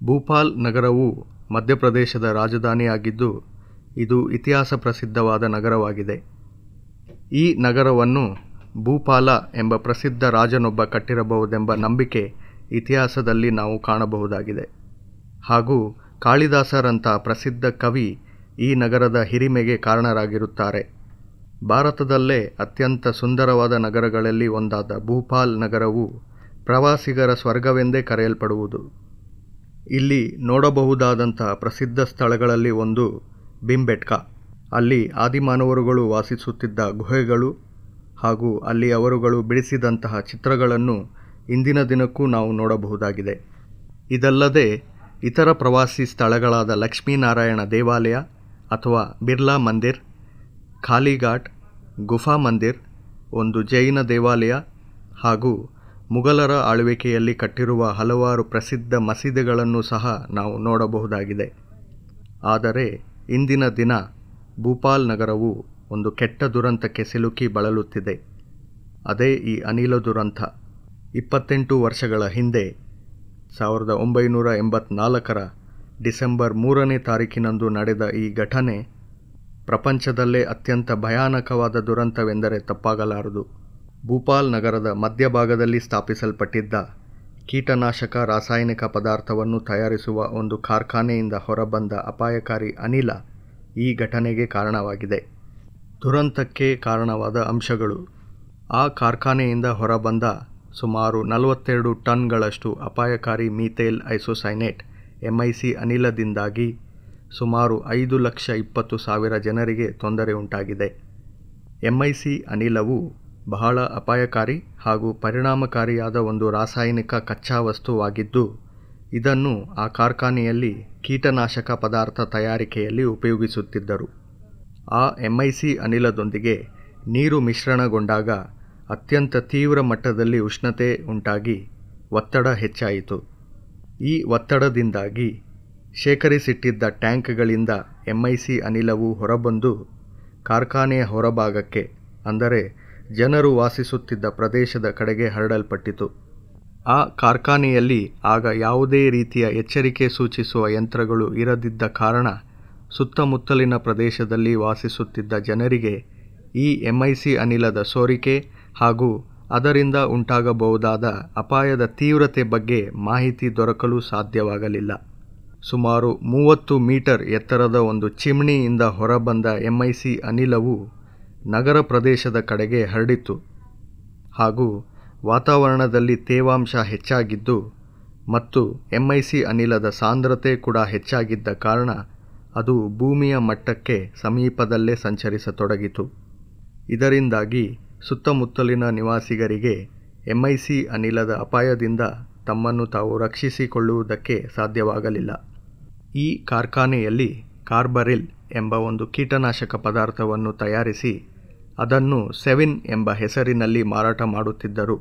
ಭೂಪಾಲ್ ನಗರವು ಮಧ್ಯಪ್ರದೇಶದ ರಾಜಧಾನಿಯಾಗಿದ್ದು ಇದು ಇತಿಹಾಸ ಪ್ರಸಿದ್ಧವಾದ ನಗರವಾಗಿದೆ ಈ ನಗರವನ್ನು ಭೂಪಾಲ ಎಂಬ ಪ್ರಸಿದ್ಧ ರಾಜನೊಬ್ಬ ಕಟ್ಟಿರಬಹುದೆಂಬ ನಂಬಿಕೆ ಇತಿಹಾಸದಲ್ಲಿ ನಾವು ಕಾಣಬಹುದಾಗಿದೆ ಹಾಗೂ ಕಾಳಿದಾಸರಂಥ ಪ್ರಸಿದ್ಧ ಕವಿ ಈ ನಗರದ ಹಿರಿಮೆಗೆ ಕಾರಣರಾಗಿರುತ್ತಾರೆ ಭಾರತದಲ್ಲೇ ಅತ್ಯಂತ ಸುಂದರವಾದ ನಗರಗಳಲ್ಲಿ ಒಂದಾದ ಭೂಪಾಲ್ ನಗರವು ಪ್ರವಾಸಿಗರ ಸ್ವರ್ಗವೆಂದೇ ಕರೆಯಲ್ಪಡುವುದು ಇಲ್ಲಿ ನೋಡಬಹುದಾದಂಥ ಪ್ರಸಿದ್ಧ ಸ್ಥಳಗಳಲ್ಲಿ ಒಂದು ಭೀಂಬೆಟ್ಕ ಅಲ್ಲಿ ಆದಿಮಾನವರುಗಳು ವಾಸಿಸುತ್ತಿದ್ದ ಗುಹೆಗಳು ಹಾಗೂ ಅಲ್ಲಿ ಅವರುಗಳು ಬಿಡಿಸಿದಂತಹ ಚಿತ್ರಗಳನ್ನು ಇಂದಿನ ದಿನಕ್ಕೂ ನಾವು ನೋಡಬಹುದಾಗಿದೆ ಇದಲ್ಲದೆ ಇತರ ಪ್ರವಾಸಿ ಸ್ಥಳಗಳಾದ ಲಕ್ಷ್ಮೀನಾರಾಯಣ ದೇವಾಲಯ ಅಥವಾ ಬಿರ್ಲಾ ಮಂದಿರ್ ಖಾಲಿಘಾಟ್ ಗುಫಾ ಮಂದಿರ್ ಒಂದು ಜೈನ ದೇವಾಲಯ ಹಾಗೂ ಮುಘಲರ ಆಳ್ವಿಕೆಯಲ್ಲಿ ಕಟ್ಟಿರುವ ಹಲವಾರು ಪ್ರಸಿದ್ಧ ಮಸೀದಿಗಳನ್ನು ಸಹ ನಾವು ನೋಡಬಹುದಾಗಿದೆ ಆದರೆ ಇಂದಿನ ದಿನ ಭೂಪಾಲ್ ನಗರವು ಒಂದು ಕೆಟ್ಟ ದುರಂತಕ್ಕೆ ಸಿಲುಕಿ ಬಳಲುತ್ತಿದೆ ಅದೇ ಈ ಅನಿಲ ದುರಂತ ಇಪ್ಪತ್ತೆಂಟು ವರ್ಷಗಳ ಹಿಂದೆ ಸಾವಿರದ ಒಂಬೈನೂರ ಎಂಬತ್ನಾಲ್ಕರ ಡಿಸೆಂಬರ್ ಮೂರನೇ ತಾರೀಕಿನಂದು ನಡೆದ ಈ ಘಟನೆ ಪ್ರಪಂಚದಲ್ಲೇ ಅತ್ಯಂತ ಭಯಾನಕವಾದ ದುರಂತವೆಂದರೆ ತಪ್ಪಾಗಲಾರದು ಭೂಪಾಲ್ ನಗರದ ಮಧ್ಯಭಾಗದಲ್ಲಿ ಸ್ಥಾಪಿಸಲ್ಪಟ್ಟಿದ್ದ ಕೀಟನಾಶಕ ರಾಸಾಯನಿಕ ಪದಾರ್ಥವನ್ನು ತಯಾರಿಸುವ ಒಂದು ಕಾರ್ಖಾನೆಯಿಂದ ಹೊರಬಂದ ಅಪಾಯಕಾರಿ ಅನಿಲ ಈ ಘಟನೆಗೆ ಕಾರಣವಾಗಿದೆ ದುರಂತಕ್ಕೆ ಕಾರಣವಾದ ಅಂಶಗಳು ಆ ಕಾರ್ಖಾನೆಯಿಂದ ಹೊರಬಂದ ಸುಮಾರು ನಲವತ್ತೆರಡು ಟನ್ಗಳಷ್ಟು ಅಪಾಯಕಾರಿ ಮೀಥೇಲ್ ಐಸೋಸೈನೇಟ್ ಎಂಐಸಿ ಅನಿಲದಿಂದಾಗಿ ಸುಮಾರು ಐದು ಲಕ್ಷ ಇಪ್ಪತ್ತು ಸಾವಿರ ಜನರಿಗೆ ತೊಂದರೆ ಉಂಟಾಗಿದೆ ಎಂಐಸಿ ಅನಿಲವು ಬಹಳ ಅಪಾಯಕಾರಿ ಹಾಗೂ ಪರಿಣಾಮಕಾರಿಯಾದ ಒಂದು ರಾಸಾಯನಿಕ ಕಚ್ಚಾ ವಸ್ತುವಾಗಿದ್ದು ಇದನ್ನು ಆ ಕಾರ್ಖಾನೆಯಲ್ಲಿ ಕೀಟನಾಶಕ ಪದಾರ್ಥ ತಯಾರಿಕೆಯಲ್ಲಿ ಉಪಯೋಗಿಸುತ್ತಿದ್ದರು ಆ ಎಂಐಸಿ ಅನಿಲದೊಂದಿಗೆ ನೀರು ಮಿಶ್ರಣಗೊಂಡಾಗ ಅತ್ಯಂತ ತೀವ್ರ ಮಟ್ಟದಲ್ಲಿ ಉಷ್ಣತೆ ಉಂಟಾಗಿ ಒತ್ತಡ ಹೆಚ್ಚಾಯಿತು ಈ ಒತ್ತಡದಿಂದಾಗಿ ಶೇಖರಿಸಿಟ್ಟಿದ್ದ ಟ್ಯಾಂಕ್ಗಳಿಂದ ಎಂಐಸಿ ಅನಿಲವು ಹೊರಬಂದು ಕಾರ್ಖಾನೆಯ ಹೊರಭಾಗಕ್ಕೆ ಅಂದರೆ ಜನರು ವಾಸಿಸುತ್ತಿದ್ದ ಪ್ರದೇಶದ ಕಡೆಗೆ ಹರಡಲ್ಪಟ್ಟಿತು ಆ ಕಾರ್ಖಾನೆಯಲ್ಲಿ ಆಗ ಯಾವುದೇ ರೀತಿಯ ಎಚ್ಚರಿಕೆ ಸೂಚಿಸುವ ಯಂತ್ರಗಳು ಇರದಿದ್ದ ಕಾರಣ ಸುತ್ತಮುತ್ತಲಿನ ಪ್ರದೇಶದಲ್ಲಿ ವಾಸಿಸುತ್ತಿದ್ದ ಜನರಿಗೆ ಈ ಎಂಐಸಿ ಅನಿಲದ ಸೋರಿಕೆ ಹಾಗೂ ಅದರಿಂದ ಉಂಟಾಗಬಹುದಾದ ಅಪಾಯದ ತೀವ್ರತೆ ಬಗ್ಗೆ ಮಾಹಿತಿ ದೊರಕಲು ಸಾಧ್ಯವಾಗಲಿಲ್ಲ ಸುಮಾರು ಮೂವತ್ತು ಮೀಟರ್ ಎತ್ತರದ ಒಂದು ಚಿಮ್ನಿಯಿಂದ ಹೊರಬಂದ ಎಂಐಸಿ ಅನಿಲವು ನಗರ ಪ್ರದೇಶದ ಕಡೆಗೆ ಹರಡಿತು ಹಾಗೂ ವಾತಾವರಣದಲ್ಲಿ ತೇವಾಂಶ ಹೆಚ್ಚಾಗಿದ್ದು ಮತ್ತು ಎಂಐಸಿ ಅನಿಲದ ಸಾಂದ್ರತೆ ಕೂಡ ಹೆಚ್ಚಾಗಿದ್ದ ಕಾರಣ ಅದು ಭೂಮಿಯ ಮಟ್ಟಕ್ಕೆ ಸಮೀಪದಲ್ಲೇ ಸಂಚರಿಸತೊಡಗಿತು ಇದರಿಂದಾಗಿ ಸುತ್ತಮುತ್ತಲಿನ ನಿವಾಸಿಗರಿಗೆ ಎಂಐಸಿ ಅನಿಲದ ಅಪಾಯದಿಂದ ತಮ್ಮನ್ನು ತಾವು ರಕ್ಷಿಸಿಕೊಳ್ಳುವುದಕ್ಕೆ ಸಾಧ್ಯವಾಗಲಿಲ್ಲ ಈ ಕಾರ್ಖಾನೆಯಲ್ಲಿ ಕಾರ್ಬರಿಲ್ ಎಂಬ ಒಂದು ಕೀಟನಾಶಕ ಪದಾರ್ಥವನ್ನು ತಯಾರಿಸಿ ಅದನ್ನು ಸೆವಿನ್ ಎಂಬ ಹೆಸರಿನಲ್ಲಿ ಮಾರಾಟ ಮಾಡುತ್ತಿದ್ದರು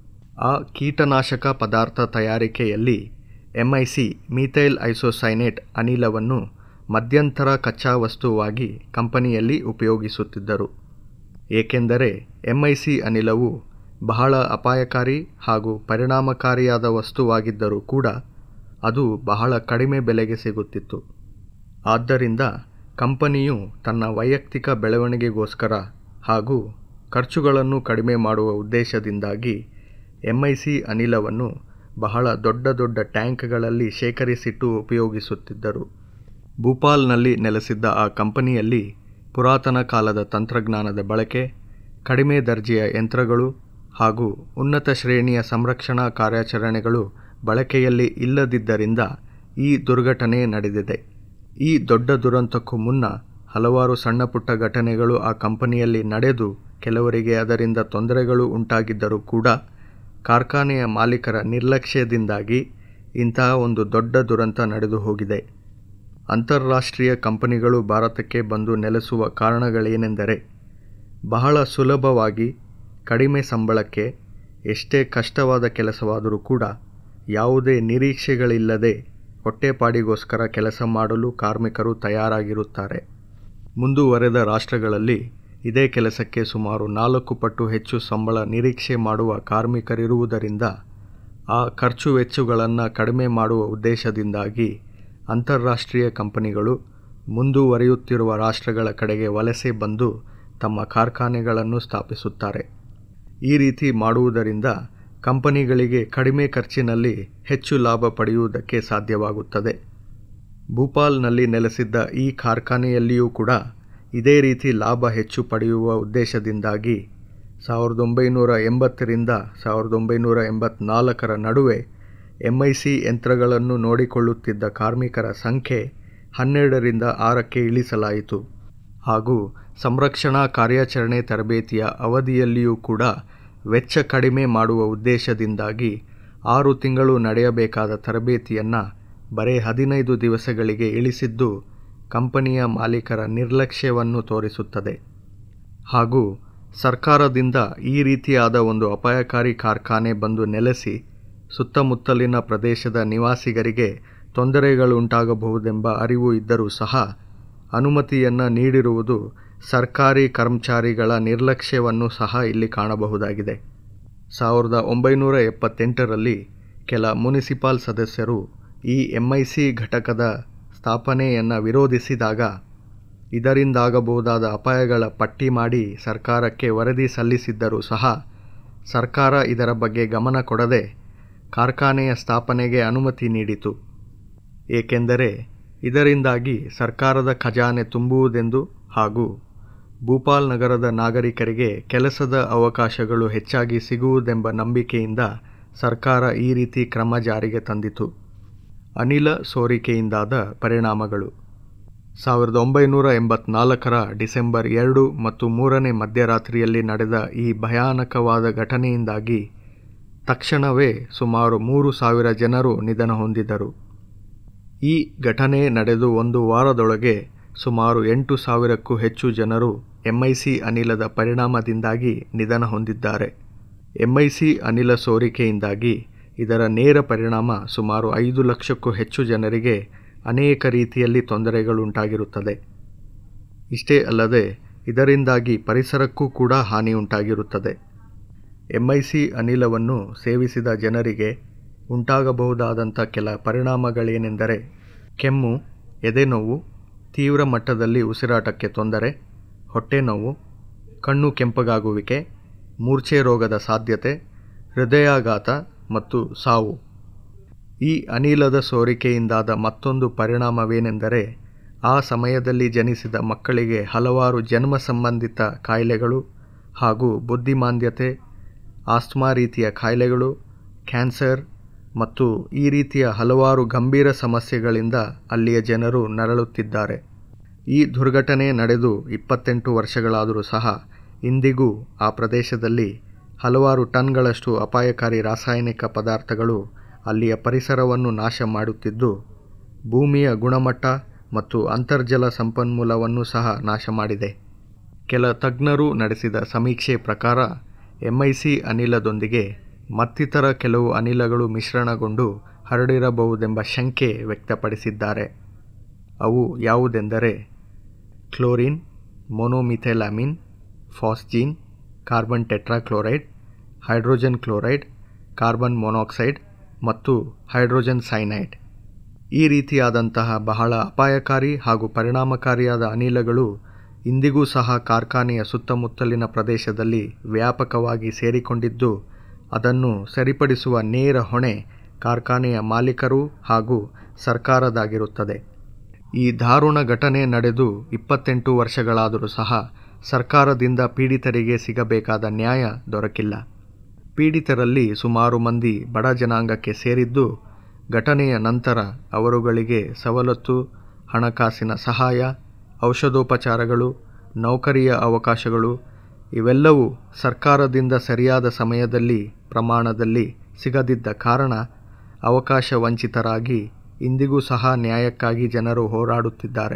ಆ ಕೀಟನಾಶಕ ಪದಾರ್ಥ ತಯಾರಿಕೆಯಲ್ಲಿ ಎಂಐಸಿ ಮೀಥೈಲ್ ಐಸೋಸೈನೇಟ್ ಅನಿಲವನ್ನು ಮಧ್ಯಂತರ ಕಚ್ಚಾ ವಸ್ತುವಾಗಿ ಕಂಪನಿಯಲ್ಲಿ ಉಪಯೋಗಿಸುತ್ತಿದ್ದರು ಏಕೆಂದರೆ ಎಂಐಸಿ ಅನಿಲವು ಬಹಳ ಅಪಾಯಕಾರಿ ಹಾಗೂ ಪರಿಣಾಮಕಾರಿಯಾದ ವಸ್ತುವಾಗಿದ್ದರೂ ಕೂಡ ಅದು ಬಹಳ ಕಡಿಮೆ ಬೆಲೆಗೆ ಸಿಗುತ್ತಿತ್ತು ಆದ್ದರಿಂದ ಕಂಪನಿಯು ತನ್ನ ವೈಯಕ್ತಿಕ ಬೆಳವಣಿಗೆಗೋಸ್ಕರ ಹಾಗೂ ಖರ್ಚುಗಳನ್ನು ಕಡಿಮೆ ಮಾಡುವ ಉದ್ದೇಶದಿಂದಾಗಿ ಎಂಐಸಿ ಅನಿಲವನ್ನು ಬಹಳ ದೊಡ್ಡ ದೊಡ್ಡ ಟ್ಯಾಂಕ್ಗಳಲ್ಲಿ ಶೇಖರಿಸಿಟ್ಟು ಉಪಯೋಗಿಸುತ್ತಿದ್ದರು ಭೂಪಾಲ್ನಲ್ಲಿ ನೆಲೆಸಿದ್ದ ಆ ಕಂಪನಿಯಲ್ಲಿ ಪುರಾತನ ಕಾಲದ ತಂತ್ರಜ್ಞಾನದ ಬಳಕೆ ಕಡಿಮೆ ದರ್ಜೆಯ ಯಂತ್ರಗಳು ಹಾಗೂ ಉನ್ನತ ಶ್ರೇಣಿಯ ಸಂರಕ್ಷಣಾ ಕಾರ್ಯಾಚರಣೆಗಳು ಬಳಕೆಯಲ್ಲಿ ಇಲ್ಲದಿದ್ದರಿಂದ ಈ ದುರ್ಘಟನೆ ನಡೆದಿದೆ ಈ ದೊಡ್ಡ ದುರಂತಕ್ಕೂ ಮುನ್ನ ಹಲವಾರು ಸಣ್ಣಪುಟ್ಟ ಘಟನೆಗಳು ಆ ಕಂಪನಿಯಲ್ಲಿ ನಡೆದು ಕೆಲವರಿಗೆ ಅದರಿಂದ ತೊಂದರೆಗಳು ಉಂಟಾಗಿದ್ದರೂ ಕೂಡ ಕಾರ್ಖಾನೆಯ ಮಾಲೀಕರ ನಿರ್ಲಕ್ಷ್ಯದಿಂದಾಗಿ ಇಂತಹ ಒಂದು ದೊಡ್ಡ ದುರಂತ ನಡೆದು ಹೋಗಿದೆ ಅಂತಾರಾಷ್ಟ್ರೀಯ ಕಂಪನಿಗಳು ಭಾರತಕ್ಕೆ ಬಂದು ನೆಲೆಸುವ ಕಾರಣಗಳೇನೆಂದರೆ ಬಹಳ ಸುಲಭವಾಗಿ ಕಡಿಮೆ ಸಂಬಳಕ್ಕೆ ಎಷ್ಟೇ ಕಷ್ಟವಾದ ಕೆಲಸವಾದರೂ ಕೂಡ ಯಾವುದೇ ನಿರೀಕ್ಷೆಗಳಿಲ್ಲದೆ ಹೊಟ್ಟೆಪಾಡಿಗೋಸ್ಕರ ಕೆಲಸ ಮಾಡಲು ಕಾರ್ಮಿಕರು ತಯಾರಾಗಿರುತ್ತಾರೆ ಮುಂದುವರೆದ ರಾಷ್ಟ್ರಗಳಲ್ಲಿ ಇದೇ ಕೆಲಸಕ್ಕೆ ಸುಮಾರು ನಾಲ್ಕು ಪಟ್ಟು ಹೆಚ್ಚು ಸಂಬಳ ನಿರೀಕ್ಷೆ ಮಾಡುವ ಕಾರ್ಮಿಕರಿರುವುದರಿಂದ ಆ ಖರ್ಚು ವೆಚ್ಚಗಳನ್ನು ಕಡಿಮೆ ಮಾಡುವ ಉದ್ದೇಶದಿಂದಾಗಿ ಅಂತಾರಾಷ್ಟ್ರೀಯ ಕಂಪನಿಗಳು ಮುಂದುವರಿಯುತ್ತಿರುವ ರಾಷ್ಟ್ರಗಳ ಕಡೆಗೆ ವಲಸೆ ಬಂದು ತಮ್ಮ ಕಾರ್ಖಾನೆಗಳನ್ನು ಸ್ಥಾಪಿಸುತ್ತಾರೆ ಈ ರೀತಿ ಮಾಡುವುದರಿಂದ ಕಂಪನಿಗಳಿಗೆ ಕಡಿಮೆ ಖರ್ಚಿನಲ್ಲಿ ಹೆಚ್ಚು ಲಾಭ ಪಡೆಯುವುದಕ್ಕೆ ಸಾಧ್ಯವಾಗುತ್ತದೆ ಭೂಪಾಲ್ನಲ್ಲಿ ನೆಲೆಸಿದ್ದ ಈ ಕಾರ್ಖಾನೆಯಲ್ಲಿಯೂ ಕೂಡ ಇದೇ ರೀತಿ ಲಾಭ ಹೆಚ್ಚು ಪಡೆಯುವ ಉದ್ದೇಶದಿಂದಾಗಿ ಸಾವಿರದ ಒಂಬೈನೂರ ಎಂಬತ್ತರಿಂದ ಸಾವಿರದ ಒಂಬೈನೂರ ಎಂಬತ್ನಾಲ್ಕರ ನಡುವೆ ಎಂ ಐ ಸಿ ಯಂತ್ರಗಳನ್ನು ನೋಡಿಕೊಳ್ಳುತ್ತಿದ್ದ ಕಾರ್ಮಿಕರ ಸಂಖ್ಯೆ ಹನ್ನೆರಡರಿಂದ ಆರಕ್ಕೆ ಇಳಿಸಲಾಯಿತು ಹಾಗೂ ಸಂರಕ್ಷಣಾ ಕಾರ್ಯಾಚರಣೆ ತರಬೇತಿಯ ಅವಧಿಯಲ್ಲಿಯೂ ಕೂಡ ವೆಚ್ಚ ಕಡಿಮೆ ಮಾಡುವ ಉದ್ದೇಶದಿಂದಾಗಿ ಆರು ತಿಂಗಳು ನಡೆಯಬೇಕಾದ ತರಬೇತಿಯನ್ನು ಬರೀ ಹದಿನೈದು ದಿವಸಗಳಿಗೆ ಇಳಿಸಿದ್ದು ಕಂಪನಿಯ ಮಾಲೀಕರ ನಿರ್ಲಕ್ಷ್ಯವನ್ನು ತೋರಿಸುತ್ತದೆ ಹಾಗೂ ಸರ್ಕಾರದಿಂದ ಈ ರೀತಿಯಾದ ಒಂದು ಅಪಾಯಕಾರಿ ಕಾರ್ಖಾನೆ ಬಂದು ನೆಲೆಸಿ ಸುತ್ತಮುತ್ತಲಿನ ಪ್ರದೇಶದ ನಿವಾಸಿಗರಿಗೆ ತೊಂದರೆಗಳುಂಟಾಗಬಹುದೆಂಬ ಅರಿವು ಇದ್ದರೂ ಸಹ ಅನುಮತಿಯನ್ನು ನೀಡಿರುವುದು ಸರ್ಕಾರಿ ಕರ್ಮಚಾರಿಗಳ ನಿರ್ಲಕ್ಷ್ಯವನ್ನು ಸಹ ಇಲ್ಲಿ ಕಾಣಬಹುದಾಗಿದೆ ಸಾವಿರದ ಒಂಬೈನೂರ ಎಪ್ಪತ್ತೆಂಟರಲ್ಲಿ ಕೆಲ ಮುನಿಸಿಪಾಲ್ ಸದಸ್ಯರು ಈ ಎಂ ಐ ಸಿ ಘಟಕದ ಸ್ಥಾಪನೆಯನ್ನು ವಿರೋಧಿಸಿದಾಗ ಇದರಿಂದಾಗಬಹುದಾದ ಅಪಾಯಗಳ ಪಟ್ಟಿ ಮಾಡಿ ಸರ್ಕಾರಕ್ಕೆ ವರದಿ ಸಲ್ಲಿಸಿದ್ದರೂ ಸಹ ಸರ್ಕಾರ ಇದರ ಬಗ್ಗೆ ಗಮನ ಕೊಡದೆ ಕಾರ್ಖಾನೆಯ ಸ್ಥಾಪನೆಗೆ ಅನುಮತಿ ನೀಡಿತು ಏಕೆಂದರೆ ಇದರಿಂದಾಗಿ ಸರ್ಕಾರದ ಖಜಾನೆ ತುಂಬುವುದೆಂದು ಹಾಗೂ ಭೂಪಾಲ್ ನಗರದ ನಾಗರಿಕರಿಗೆ ಕೆಲಸದ ಅವಕಾಶಗಳು ಹೆಚ್ಚಾಗಿ ಸಿಗುವುದೆಂಬ ನಂಬಿಕೆಯಿಂದ ಸರ್ಕಾರ ಈ ರೀತಿ ಕ್ರಮ ಜಾರಿಗೆ ತಂದಿತು ಅನಿಲ ಸೋರಿಕೆಯಿಂದಾದ ಪರಿಣಾಮಗಳು ಸಾವಿರದ ಒಂಬೈನೂರ ಎಂಬತ್ನಾಲ್ಕರ ಡಿಸೆಂಬರ್ ಎರಡು ಮತ್ತು ಮೂರನೇ ಮಧ್ಯರಾತ್ರಿಯಲ್ಲಿ ನಡೆದ ಈ ಭಯಾನಕವಾದ ಘಟನೆಯಿಂದಾಗಿ ತಕ್ಷಣವೇ ಸುಮಾರು ಮೂರು ಸಾವಿರ ಜನರು ನಿಧನ ಹೊಂದಿದರು ಈ ಘಟನೆ ನಡೆದು ಒಂದು ವಾರದೊಳಗೆ ಸುಮಾರು ಎಂಟು ಸಾವಿರಕ್ಕೂ ಹೆಚ್ಚು ಜನರು ಎಂಐಸಿ ಅನಿಲದ ಪರಿಣಾಮದಿಂದಾಗಿ ನಿಧನ ಹೊಂದಿದ್ದಾರೆ ಎಂಐಸಿ ಅನಿಲ ಸೋರಿಕೆಯಿಂದಾಗಿ ಇದರ ನೇರ ಪರಿಣಾಮ ಸುಮಾರು ಐದು ಲಕ್ಷಕ್ಕೂ ಹೆಚ್ಚು ಜನರಿಗೆ ಅನೇಕ ರೀತಿಯಲ್ಲಿ ತೊಂದರೆಗಳುಂಟಾಗಿರುತ್ತದೆ ಇಷ್ಟೇ ಅಲ್ಲದೆ ಇದರಿಂದಾಗಿ ಪರಿಸರಕ್ಕೂ ಕೂಡ ಹಾನಿಯುಂಟಾಗಿರುತ್ತದೆ ಎಂಐಸಿ ಅನಿಲವನ್ನು ಸೇವಿಸಿದ ಜನರಿಗೆ ಉಂಟಾಗಬಹುದಾದಂಥ ಕೆಲ ಪರಿಣಾಮಗಳೇನೆಂದರೆ ಕೆಮ್ಮು ಎದೆನೋವು ತೀವ್ರ ಮಟ್ಟದಲ್ಲಿ ಉಸಿರಾಟಕ್ಕೆ ತೊಂದರೆ ಹೊಟ್ಟೆನೋವು ಕಣ್ಣು ಕೆಂಪಗಾಗುವಿಕೆ ಮೂರ್ಛೆ ರೋಗದ ಸಾಧ್ಯತೆ ಹೃದಯಾಘಾತ ಮತ್ತು ಸಾವು ಈ ಅನಿಲದ ಸೋರಿಕೆಯಿಂದಾದ ಮತ್ತೊಂದು ಪರಿಣಾಮವೇನೆಂದರೆ ಆ ಸಮಯದಲ್ಲಿ ಜನಿಸಿದ ಮಕ್ಕಳಿಗೆ ಹಲವಾರು ಜನ್ಮ ಸಂಬಂಧಿತ ಕಾಯಿಲೆಗಳು ಹಾಗೂ ಬುದ್ಧಿಮಾಂದ್ಯತೆ ಆಸ್ತ್ಮಾ ರೀತಿಯ ಕಾಯಿಲೆಗಳು ಕ್ಯಾನ್ಸರ್ ಮತ್ತು ಈ ರೀತಿಯ ಹಲವಾರು ಗಂಭೀರ ಸಮಸ್ಯೆಗಳಿಂದ ಅಲ್ಲಿಯ ಜನರು ನರಳುತ್ತಿದ್ದಾರೆ ಈ ದುರ್ಘಟನೆ ನಡೆದು ಇಪ್ಪತ್ತೆಂಟು ವರ್ಷಗಳಾದರೂ ಸಹ ಇಂದಿಗೂ ಆ ಪ್ರದೇಶದಲ್ಲಿ ಹಲವಾರು ಟನ್ಗಳಷ್ಟು ಅಪಾಯಕಾರಿ ರಾಸಾಯನಿಕ ಪದಾರ್ಥಗಳು ಅಲ್ಲಿಯ ಪರಿಸರವನ್ನು ನಾಶ ಮಾಡುತ್ತಿದ್ದು ಭೂಮಿಯ ಗುಣಮಟ್ಟ ಮತ್ತು ಅಂತರ್ಜಲ ಸಂಪನ್ಮೂಲವನ್ನು ಸಹ ನಾಶ ಮಾಡಿದೆ ಕೆಲ ತಜ್ಞರು ನಡೆಸಿದ ಸಮೀಕ್ಷೆ ಪ್ರಕಾರ ಎಂಐಸಿ ಅನಿಲದೊಂದಿಗೆ ಮತ್ತಿತರ ಕೆಲವು ಅನಿಲಗಳು ಮಿಶ್ರಣಗೊಂಡು ಹರಡಿರಬಹುದೆಂಬ ಶಂಕೆ ವ್ಯಕ್ತಪಡಿಸಿದ್ದಾರೆ ಅವು ಯಾವುದೆಂದರೆ chlorine monomethylamine phosgene carbon tetrachloride hydrogen chloride carbon monoxide ಮತ್ತು ಹೈಡ್ರೋಜನ್ ಸೈನೈಡ್ ಈ ರೀತಿಯಾದಂತಹ ಬಹಳ ಅಪಾಯಕಾರಿ ಹಾಗೂ ಪರಿಣಾಮಕಾರಿಯಾದ ಅನಿಲಗಳು ಇಂದಿಗೂ ಸಹ ಕಾರ್ಖಾನೆಯ ಸುತ್ತಮುತ್ತಲಿನ ಪ್ರದೇಶದಲ್ಲಿ ವ್ಯಾಪಕವಾಗಿ ಸೇರಿಕೊಂಡಿದ್ದು ಅದನ್ನು ಸರಿಪಡಿಸುವ ನೇರ ಹೊಣೆ ಕಾರ್ಖಾನೆಯ ಮಾಲೀಕರು ಹಾಗೂ ಸರ್ಕಾರದಾಗಿರುತ್ತದೆ ಈ ದಾರುಣ ಘಟನೆ ನಡೆದು ಇಪ್ಪತ್ತೆಂಟು ವರ್ಷಗಳಾದರೂ ಸಹ ಸರ್ಕಾರದಿಂದ ಪೀಡಿತರಿಗೆ ಸಿಗಬೇಕಾದ ನ್ಯಾಯ ದೊರಕಿಲ್ಲ ಪೀಡಿತರಲ್ಲಿ ಸುಮಾರು ಮಂದಿ ಬಡ ಜನಾಂಗಕ್ಕೆ ಸೇರಿದ್ದು ಘಟನೆಯ ನಂತರ ಅವರುಗಳಿಗೆ ಸವಲತ್ತು ಹಣಕಾಸಿನ ಸಹಾಯ ಔಷಧೋಪಚಾರಗಳು ನೌಕರಿಯ ಅವಕಾಶಗಳು ಇವೆಲ್ಲವೂ ಸರ್ಕಾರದಿಂದ ಸರಿಯಾದ ಸಮಯದಲ್ಲಿ ಪ್ರಮಾಣದಲ್ಲಿ ಸಿಗದಿದ್ದ ಕಾರಣ ಅವಕಾಶ ವಂಚಿತರಾಗಿ ಇಂದಿಗೂ ಸಹ ನ್ಯಾಯಕ್ಕಾಗಿ ಜನರು ಹೋರಾಡುತ್ತಿದ್ದಾರೆ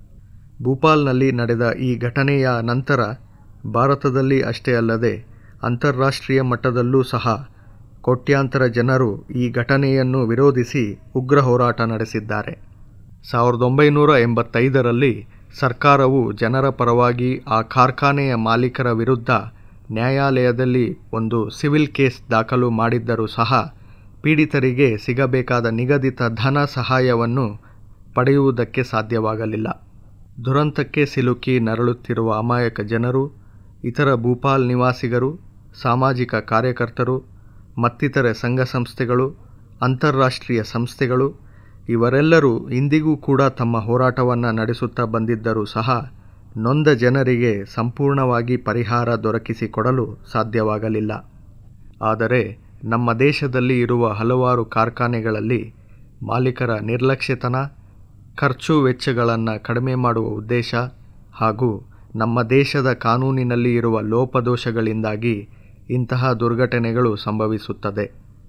ಭೂಪಾಲ್ನಲ್ಲಿ ನಡೆದ ಈ ಘಟನೆಯ ನಂತರ ಭಾರತದಲ್ಲಿ ಅಷ್ಟೇ ಅಲ್ಲದೆ ಅಂತಾರಾಷ್ಟ್ರೀಯ ಮಟ್ಟದಲ್ಲೂ ಸಹ ಕೋಟ್ಯಾಂತರ ಜನರು ಈ ಘಟನೆಯನ್ನು ವಿರೋಧಿಸಿ ಉಗ್ರ ಹೋರಾಟ ನಡೆಸಿದ್ದಾರೆ ಸಾವಿರದ ಒಂಬೈನೂರ ಎಂಬತ್ತೈದರಲ್ಲಿ ಸರ್ಕಾರವು ಜನರ ಪರವಾಗಿ ಆ ಕಾರ್ಖಾನೆಯ ಮಾಲೀಕರ ವಿರುದ್ಧ ನ್ಯಾಯಾಲಯದಲ್ಲಿ ಒಂದು ಸಿವಿಲ್ ಕೇಸ್ ದಾಖಲು ಮಾಡಿದ್ದರೂ ಸಹ ಪೀಡಿತರಿಗೆ ಸಿಗಬೇಕಾದ ನಿಗದಿತ ಧನ ಸಹಾಯವನ್ನು ಪಡೆಯುವುದಕ್ಕೆ ಸಾಧ್ಯವಾಗಲಿಲ್ಲ ದುರಂತಕ್ಕೆ ಸಿಲುಕಿ ನರಳುತ್ತಿರುವ ಅಮಾಯಕ ಜನರು ಇತರ ಭೂಪಾಲ್ ನಿವಾಸಿಗರು ಸಾಮಾಜಿಕ ಕಾರ್ಯಕರ್ತರು ಮತ್ತಿತರೆ ಸಂಘ ಸಂಸ್ಥೆಗಳು ಅಂತಾರಾಷ್ಟ್ರೀಯ ಸಂಸ್ಥೆಗಳು ಇವರೆಲ್ಲರೂ ಇಂದಿಗೂ ಕೂಡ ತಮ್ಮ ಹೋರಾಟವನ್ನು ನಡೆಸುತ್ತಾ ಬಂದಿದ್ದರೂ ಸಹ ನೊಂದ ಜನರಿಗೆ ಸಂಪೂರ್ಣವಾಗಿ ಪರಿಹಾರ ದೊರಕಿಸಿಕೊಡಲು ಸಾಧ್ಯವಾಗಲಿಲ್ಲ ಆದರೆ ನಮ್ಮ ದೇಶದಲ್ಲಿ ಇರುವ ಹಲವಾರು ಕಾರ್ಖಾನೆಗಳಲ್ಲಿ ಮಾಲೀಕರ ನಿರ್ಲಕ್ಷ್ಯತನ ಖರ್ಚು ವೆಚ್ಚಗಳನ್ನು ಕಡಿಮೆ ಮಾಡುವ ಉದ್ದೇಶ ಹಾಗೂ ನಮ್ಮ ದೇಶದ ಕಾನೂನಿನಲ್ಲಿ ಇರುವ ಲೋಪದೋಷಗಳಿಂದಾಗಿ ಇಂತಹ ದುರ್ಘಟನೆಗಳು ಸಂಭವಿಸುತ್ತದೆ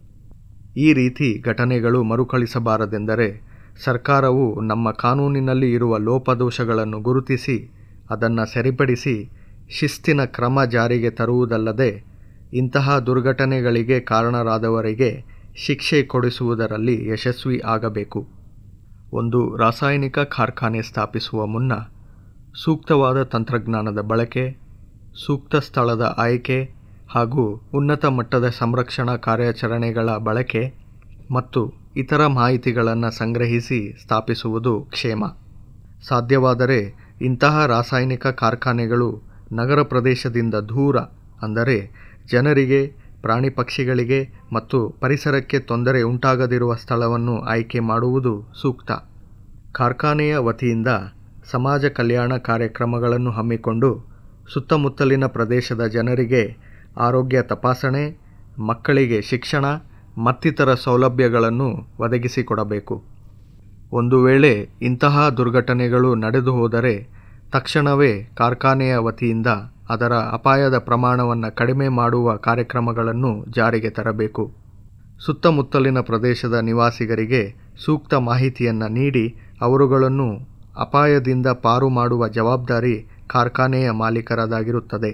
ಈ ರೀತಿ ಘಟನೆಗಳು ಮರುಕಳಿಸಬಾರದೆಂದರೆ ಸರ್ಕಾರವು ನಮ್ಮ ಕಾನೂನಿನಲ್ಲಿ ಇರುವ ಲೋಪದೋಷಗಳನ್ನು ಗುರುತಿಸಿ ಅದನ್ನು ಸರಿಪಡಿಸಿ ಶಿಸ್ತಿನ ಕ್ರಮ ಜಾರಿಗೆ ತರುವುದಲ್ಲದೆ ಇಂತಹ ದುರ್ಘಟನೆಗಳಿಗೆ ಕಾರಣರಾದವರಿಗೆ ಶಿಕ್ಷೆ ಕೊಡಿಸುವುದರಲ್ಲಿ ಯಶಸ್ವಿ ಆಗಬೇಕು ಒಂದು ರಾಸಾಯನಿಕ ಕಾರ್ಖಾನೆ ಸ್ಥಾಪಿಸುವ ಮುನ್ನ ಸೂಕ್ತವಾದ ತಂತ್ರಜ್ಞಾನದ ಬಳಕೆ ಸೂಕ್ತ ಸ್ಥಳದ ಆಯ್ಕೆ ಹಾಗೂ ಉನ್ನತ ಮಟ್ಟದ ಸಂರಕ್ಷಣಾ ಕಾರ್ಯಾಚರಣೆಗಳ ಬಳಕೆ ಮತ್ತು ಇತರ ಮಾಹಿತಿಗಳನ್ನು ಸಂಗ್ರಹಿಸಿ ಸ್ಥಾಪಿಸುವುದು ಕ್ಷೇಮ ಸಾಧ್ಯವಾದರೆ ಇಂತಹ ರಾಸಾಯನಿಕ ಕಾರ್ಖಾನೆಗಳು ನಗರ ಪ್ರದೇಶದಿಂದ ದೂರ ಅಂದರೆ ಜನರಿಗೆ ಪ್ರಾಣಿ ಪಕ್ಷಿಗಳಿಗೆ ಮತ್ತು ಪರಿಸರಕ್ಕೆ ತೊಂದರೆ ಉಂಟಾಗದಿರುವ ಸ್ಥಳವನ್ನು ಆಯ್ಕೆ ಮಾಡುವುದು ಸೂಕ್ತ ಕಾರ್ಖಾನೆಯ ವತಿಯಿಂದ ಸಮಾಜ ಕಲ್ಯಾಣ ಕಾರ್ಯಕ್ರಮಗಳನ್ನು ಹಮ್ಮಿಕೊಂಡು ಸುತ್ತಮುತ್ತಲಿನ ಪ್ರದೇಶದ ಜನರಿಗೆ ಆರೋಗ್ಯ ತಪಾಸಣೆ ಮಕ್ಕಳಿಗೆ ಶಿಕ್ಷಣ ಮತ್ತಿತರ ಸೌಲಭ್ಯಗಳನ್ನು ಒದಗಿಸಿಕೊಡಬೇಕು ಒಂದು ವೇಳೆ ಇಂತಹ ದುರ್ಘಟನೆಗಳು ನಡೆದು ಹೋದರೆ ತಕ್ಷಣವೇ ಕಾರ್ಖಾನೆಯ ವತಿಯಿಂದ ಅದರ ಅಪಾಯದ ಪ್ರಮಾಣವನ್ನು ಕಡಿಮೆ ಮಾಡುವ ಕಾರ್ಯಕ್ರಮಗಳನ್ನು ಜಾರಿಗೆ ತರಬೇಕು ಸುತ್ತಮುತ್ತಲಿನ ಪ್ರದೇಶದ ನಿವಾಸಿಗರಿಗೆ ಸೂಕ್ತ ಮಾಹಿತಿಯನ್ನು ನೀಡಿ ಅವರುಗಳನ್ನು ಅಪಾಯದಿಂದ ಪಾರು ಮಾಡುವ ಜವಾಬ್ದಾರಿ ಕಾರ್ಖಾನೆಯ ಮಾಲೀಕರದಾಗಿರುತ್ತದೆ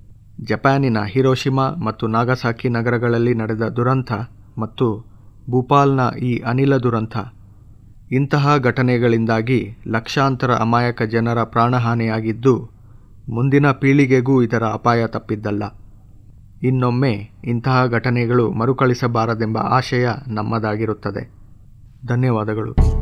ಜಪಾನಿನ ಹಿರೋಶಿಮಾ ಮತ್ತು ನಾಗಸಾಕಿ ನಗರಗಳಲ್ಲಿ ನಡೆದ ದುರಂತ ಮತ್ತು ಭೂಪಾಲ್ನ ಈ ಅನಿಲ ದುರಂತ ಇಂತಹ ಘಟನೆಗಳಿಂದಾಗಿ ಲಕ್ಷಾಂತರ ಅಮಾಯಕ ಜನರ ಪ್ರಾಣಹಾನಿಯಾಗಿದ್ದು ಮುಂದಿನ ಪೀಳಿಗೆಗೂ ಇದರ ಅಪಾಯ ತಪ್ಪಿದ್ದಲ್ಲ ಇನ್ನೊಮ್ಮೆ ಇಂತಹ ಘಟನೆಗಳು ಮರುಕಳಿಸಬಾರದೆಂಬ ಆಶಯ ನಮ್ಮದಾಗಿರುತ್ತದೆ ಧನ್ಯವಾದಗಳು